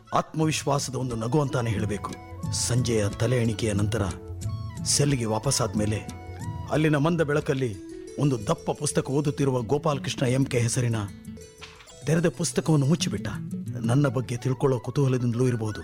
ಆತ್ಮವಿಶ್ವಾಸದ ಒಂದು ನಗು ಅಂತಾನೆ ಹೇಳಬೇಕು ಸಂಜೆಯ ತಲೆ ಎಣಿಕೆಯ ನಂತರ ಸೆಲ್ಗೆ ವಾಪಸ್ಸಾದ್ಮೇಲೆ ಅಲ್ಲಿನ ಮಂದ ಬೆಳಕಲ್ಲಿ ಒಂದು ದಪ್ಪ ಪುಸ್ತಕ ಓದುತ್ತಿರುವ ಗೋಪಾಲಕೃಷ್ಣ ಎಂ ಕೆ ಹೆಸರಿನ ತೆರೆದ ಪುಸ್ತಕವನ್ನು ಮುಚ್ಚಿಬಿಟ್ಟ ನನ್ನ ಬಗ್ಗೆ ತಿಳ್ಕೊಳ್ಳೋ ಕುತೂಹಲದಿಂದಲೂ ಇರಬಹುದು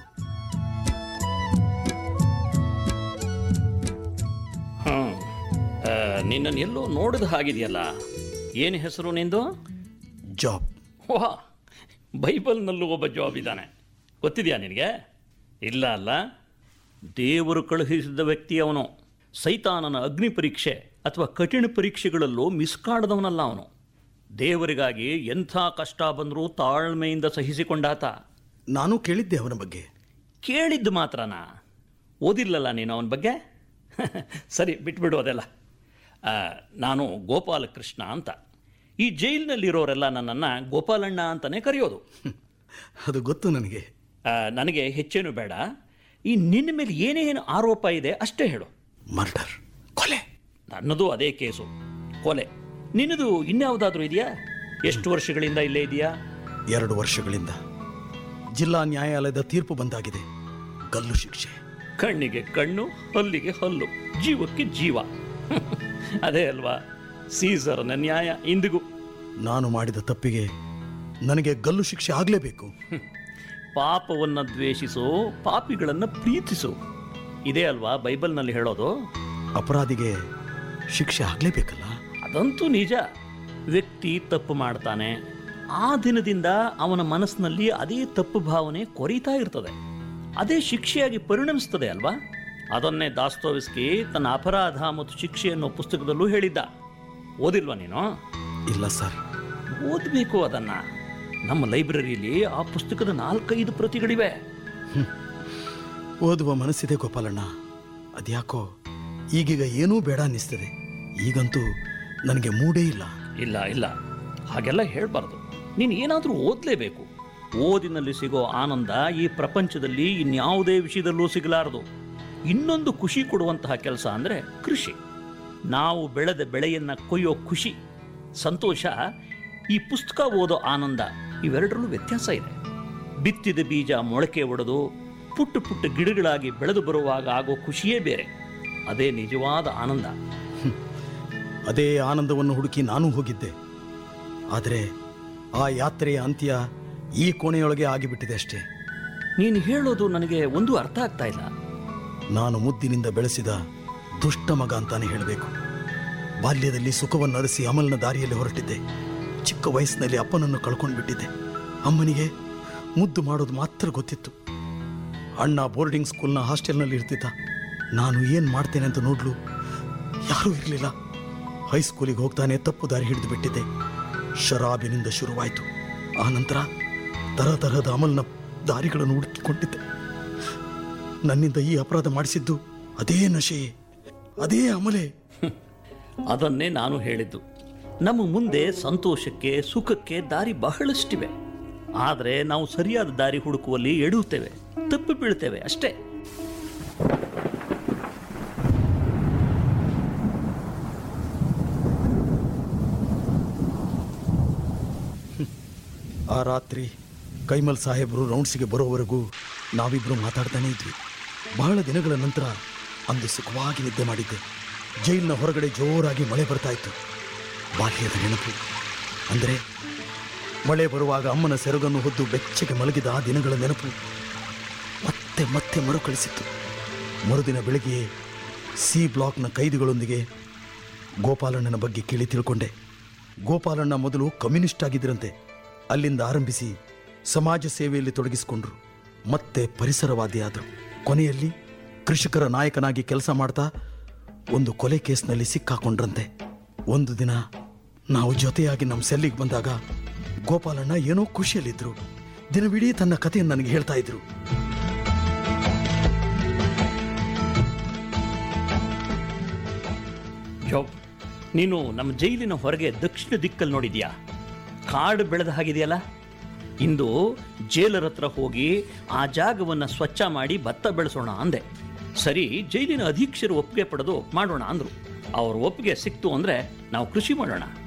ಹಾಂ ನಿನ್ನನ್ನು ಎಲ್ಲೋ ನೋಡಿದ ಹಾಗಿದೆಯಲ್ಲ ಏನು ಹೆಸರು ನಿಂದು ಜಾಬ್ ವಾ ಬೈಬಲ್ನಲ್ಲೂ ಒಬ್ಬ ಜಾಬ್ ಇದ್ದಾನೆ ಗೊತ್ತಿದೆಯಾ ನಿನಗೆ ಇಲ್ಲ ಅಲ್ಲ ದೇವರು ಕಳುಹಿಸಿದ ವ್ಯಕ್ತಿ ಅವನು ಸೈತಾನನ ಅಗ್ನಿ ಪರೀಕ್ಷೆ ಅಥವಾ ಕಠಿಣ ಪರೀಕ್ಷೆಗಳಲ್ಲೂ ಮಿಸ್ ಕಾಡದವನಲ್ಲ ಅವನು ದೇವರಿಗಾಗಿ ಎಂಥ ಕಷ್ಟ ಬಂದರೂ ತಾಳ್ಮೆಯಿಂದ ಸಹಿಸಿಕೊಂಡಾತ ನಾನು ಕೇಳಿದ್ದೆ ಅವನ ಬಗ್ಗೆ ಕೇಳಿದ್ದು ಮಾತ್ರನಾ ಓದಿಲ್ಲಲ್ಲ ನೀನು ಅವನ ಬಗ್ಗೆ ಸರಿ ಬಿಟ್ಬಿಡು ಅದೆಲ್ಲ ಆ, ನಾನು ಗೋಪಾಲಕೃಷ್ಣ ಅಂತ ಈ ಜೈಲಿನಲ್ಲಿರೋರೆಲ್ಲ ನನ್ನನ್ನು ಗೋಪಾಲಣ್ಣ ಅಂತಲೇ ಕರೆಯೋದು ಅದು ಗೊತ್ತು ನನಗೆ ಆ, ನನಗೆ ಹೆಚ್ಚೇನು ಬೇಡ ಈ ನಿನ್ನ ಮೇಲೆ ಏನೇನು ಆರೋಪ ಇದೆ ಅಷ್ಟೇ ಹೇಳು ಮರ್ಡರ್ ಕೊಲೆ ನನ್ನದು ಅದೇ ಕೇಸು ಕೊಲೆ ನಿನ್ನದು ಇನ್ಯಾವುದಾದ್ರೂ ಇದೆಯಾ ಎಷ್ಟು ವರ್ಷಗಳಿಂದ ಇಲ್ಲೇ ಇದೆಯಾ ಎರಡು ವರ್ಷಗಳಿಂದ ಜಿಲ್ಲಾ ನ್ಯಾಯಾಲಯದ ತೀರ್ಪು ಬಂದಾಗಿದೆ ಗಲ್ಲು ಶಿಕ್ಷೆ ಕಣ್ಣಿಗೆ ಕಣ್ಣು ಹಲ್ಲಿಗೆ ಹಲ್ಲು ಜೀವಕ್ಕೆ ಜೀವ ಅದೇ ಅಲ್ವಾ ಸೀಸರ್ನ ನ್ಯಾಯ ಇಂದಿಗೂ ನಾನು ಮಾಡಿದ ತಪ್ಪಿಗೆ ನನಗೆ ಗಲ್ಲು ಶಿಕ್ಷೆ ಆಗಲೇಬೇಕು ಪಾಪವನ್ನು ದ್ವೇಷಿಸು ಪಾಪಿಗಳನ್ನು ಪ್ರೀತಿಸು ಇದೇ ಅಲ್ವಾ ಬೈಬಲ್ನಲ್ಲಿ ಹೇಳೋದು ಅಪರಾಧಿಗೆ ಶಿಕ್ಷೆ ಆಗಲೇಬೇಕಲ್ಲ ಅದಂತೂ ನಿಜ ವ್ಯಕ್ತಿ ತಪ್ಪು ಮಾಡ್ತಾನೆ ಆ ದಿನದಿಂದ ಅವನ ಮನಸ್ಸಿನಲ್ಲಿ ಅದೇ ತಪ್ಪು ಭಾವನೆ ಕೊರೀತಾ ಇರ್ತದೆ ಅದೇ ಶಿಕ್ಷೆಯಾಗಿ ಪರಿಣಮಿಸ್ತದೆ ಅಲ್ವಾ ಅದನ್ನೇ ದಾಸ್ತೋವಿಸ್ಕಿ ತನ್ನ ಅಪರಾಧ ಮತ್ತು ಶಿಕ್ಷೆ ಅನ್ನೋ ಪುಸ್ತಕದಲ್ಲೂ ಹೇಳಿದ್ದ ಓದಿಲ್ವಾ ನೀನು ಇಲ್ಲ ಸರ್ ಓದಬೇಕು ಅದನ್ನ ನಮ್ಮ ಲೈಬ್ರರಿಯಲ್ಲಿ ಆ ಪುಸ್ತಕದ ನಾಲ್ಕೈದು ಪ್ರತಿಗಳಿವೆ ಓದುವ ಮನಸ್ಸಿದೆ ಗೋಪಾಲಣ್ಣ ಅದ್ಯಾಕೋ ಈಗೀಗ ಏನೂ ಬೇಡ ಅನ್ನಿಸ್ತದೆ ಈಗಂತೂ ನನಗೆ ಮೂಡೇ ಇಲ್ಲ ಇಲ್ಲ ಇಲ್ಲ ಹಾಗೆಲ್ಲ ಹೇಳಬಾರ್ದು ನೀನು ಏನಾದರೂ ಓದಲೇಬೇಕು ಓದಿನಲ್ಲಿ ಸಿಗೋ ಆನಂದ ಈ ಪ್ರಪಂಚದಲ್ಲಿ ಇನ್ಯಾವುದೇ ವಿಷಯದಲ್ಲೂ ಸಿಗಲಾರದು ಇನ್ನೊಂದು ಖುಷಿ ಕೊಡುವಂತಹ ಕೆಲಸ ಅಂದರೆ ಕೃಷಿ ನಾವು ಬೆಳೆದ ಬೆಳೆಯನ್ನು ಕೊಯ್ಯೋ ಖುಷಿ ಸಂತೋಷ ಈ ಪುಸ್ತಕ ಓದೋ ಆನಂದ ಇವೆರಡರಲ್ಲೂ ವ್ಯತ್ಯಾಸ ಇದೆ ಬಿತ್ತಿದ ಬೀಜ ಮೊಳಕೆ ಒಡೆದು ಪುಟ್ಟ ಪುಟ್ಟ ಗಿಡಗಳಾಗಿ ಬೆಳೆದು ಬರುವಾಗ ಆಗೋ ಖುಷಿಯೇ ಬೇರೆ ಅದೇ ನಿಜವಾದ ಆನಂದ ಅದೇ ಆನಂದವನ್ನು ಹುಡುಕಿ ನಾನು ಹೋಗಿದ್ದೆ ಆದರೆ ಆ ಯಾತ್ರೆಯ ಅಂತ್ಯ ಈ ಕೋಣೆಯೊಳಗೆ ಆಗಿಬಿಟ್ಟಿದೆ ಅಷ್ಟೇ ನೀನು ಹೇಳೋದು ನನಗೆ ಒಂದು ಅರ್ಥ ಆಗ್ತಾ ಇಲ್ಲ ನಾನು ಮುದ್ದಿನಿಂದ ಬೆಳೆಸಿದ ದುಷ್ಟ ಮಗ ಅಂತಾನೆ ಹೇಳಬೇಕು ಬಾಲ್ಯದಲ್ಲಿ ಸುಖವನ್ನು ಅರಸಿ ಅಮಲ್ನ ದಾರಿಯಲ್ಲಿ ಹೊರಟಿದ್ದೆ ಚಿಕ್ಕ ವಯಸ್ಸಿನಲ್ಲಿ ಅಪ್ಪನನ್ನು ಕಳ್ಕೊಂಡು ಬಿಟ್ಟಿದ್ದೆ ಅಮ್ಮನಿಗೆ ಮುದ್ದು ಮಾಡೋದು ಮಾತ್ರ ಗೊತ್ತಿತ್ತು ಅಣ್ಣ ಬೋರ್ಡಿಂಗ್ ಸ್ಕೂಲ್ನ ಹಾಸ್ಟೆಲ್ನಲ್ಲಿ ಇರ್ತಿದ್ದ ನಾನು ಏನು ಮಾಡ್ತೇನೆ ಅಂತ ನೋಡ್ಲು ಯಾರೂ ಇರಲಿಲ್ಲ ಹೈಸ್ಕೂಲಿಗೆ ಹೋಗ್ತಾನೆ ತಪ್ಪು ದಾರಿ ಹಿಡಿದು ಬಿಟ್ಟಿದ್ದೆ ಶರಾಬಿನಿಂದ ಶುರುವಾಯಿತು ಆ ನಂತರ ತರತರಹದ ಅಮಲ್ನ ದಾರಿಗಳನ್ನು ಹುಡುಕಿಕೊಂಡಿದ್ದೆ ನನ್ನಿಂದ ಈ ಅಪರಾಧ ಮಾಡಿಸಿದ್ದು ಅದೇ ನಶೆಯೇ ಅದೇ ಅಮಲೆ ಅದನ್ನೇ ನಾನು ಹೇಳಿದ್ದು ನಮ್ಮ ಮುಂದೆ ಸಂತೋಷಕ್ಕೆ ಸುಖಕ್ಕೆ ದಾರಿ ಬಹಳಷ್ಟಿವೆ ಆದರೆ ನಾವು ಸರಿಯಾದ ದಾರಿ ಹುಡುಕುವಲ್ಲಿ ಎಡುತ್ತೇವೆ ತಪ್ಪು ಬೀಳ್ತೇವೆ ಅಷ್ಟೇ ಆ ರಾತ್ರಿ ಕೈಮಲ್ ಸಾಹೇಬರು ರೌಂಡ್ಸಿಗೆ ಬರೋವರೆಗೂ ನಾವಿಬ್ರು ಮಾತಾಡ್ತಾನೆ ಇದ್ವಿ ಬಹಳ ದಿನಗಳ ನಂತರ ಅಂದು ಸುಖವಾಗಿ ನಿದ್ದೆ ಮಾಡಿದ್ದೆ ಜೈಲಿನ ಹೊರಗಡೆ ಜೋರಾಗಿ ಮಳೆ ಬರ್ತಾ ಇತ್ತು ಬಾಲ್ಯದ ನೆನಪು ಅಂದರೆ ಮಳೆ ಬರುವಾಗ ಅಮ್ಮನ ಸೆರಗನ್ನು ಹೊದ್ದು ಬೆಚ್ಚಗೆ ಮಲಗಿದ ಆ ದಿನಗಳ ನೆನಪು ಮತ್ತೆ ಮತ್ತೆ ಮರುಕಳಿಸಿತ್ತು ಮರುದಿನ ಬೆಳಗ್ಗೆ ಸಿ ಬ್ಲಾಕ್ನ ಕೈದಿಗಳೊಂದಿಗೆ ಗೋಪಾಲಣ್ಣನ ಬಗ್ಗೆ ಕೇಳಿ ತಿಳ್ಕೊಂಡೆ ಗೋಪಾಲಣ್ಣ ಮೊದಲು ಕಮ್ಯುನಿಸ್ಟ್ ಆಗಿದ್ದರಂತೆ ಅಲ್ಲಿಂದ ಆರಂಭಿಸಿ ಸಮಾಜ ಸೇವೆಯಲ್ಲಿ ತೊಡಗಿಸಿಕೊಂಡ್ರು ಮತ್ತೆ ಪರಿಸರವಾದಿಯಾದರು ಕೊನೆಯಲ್ಲಿ ಕೃಷಿಕರ ನಾಯಕನಾಗಿ ಕೆಲಸ ಮಾಡ್ತಾ ಒಂದು ಕೊಲೆ ಕೇಸ್ನಲ್ಲಿ ಸಿಕ್ಕಾಕೊಂಡ್ರಂತೆ ಒಂದು ದಿನ ನಾವು ಜೊತೆಯಾಗಿ ನಮ್ಮ ಸೆಲ್ಲಿಗೆ ಬಂದಾಗ ಗೋಪಾಲಣ್ಣ ಏನೋ ಖುಷಿಯಲ್ಲಿದ್ರು ದಿನವಿಡೀ ತನ್ನ ಕಥೆಯನ್ನು ನನಗೆ ಹೇಳ್ತಾ ಇದ್ರು ಜಾಬ್ ನೀನು ನಮ್ಮ ಜೈಲಿನ ಹೊರಗೆ ದಕ್ಷಿಣ ದಿಕ್ಕಲ್ಲಿ ನೋಡಿದ್ಯಾ ಕಾಡು ಬೆಳೆದ ಹಾಗಿದೆಯಲ್ಲ ಇಂದು ಜೈಲರ ಹತ್ರ ಹೋಗಿ ಆ ಜಾಗವನ್ನು ಸ್ವಚ್ಛ ಮಾಡಿ ಭತ್ತ ಬೆಳೆಸೋಣ ಅಂದೆ ಸರಿ ಜೈಲಿನ ಅಧೀಕ್ಷರು ಒಪ್ಪಿಗೆ ಪಡೆದು ಮಾಡೋಣ ಅಂದರು ಅವ್ರ ಒಪ್ಪಿಗೆ ಸಿಕ್ತು ಅಂದರೆ ನಾವು ಕೃಷಿ ಮಾಡೋಣ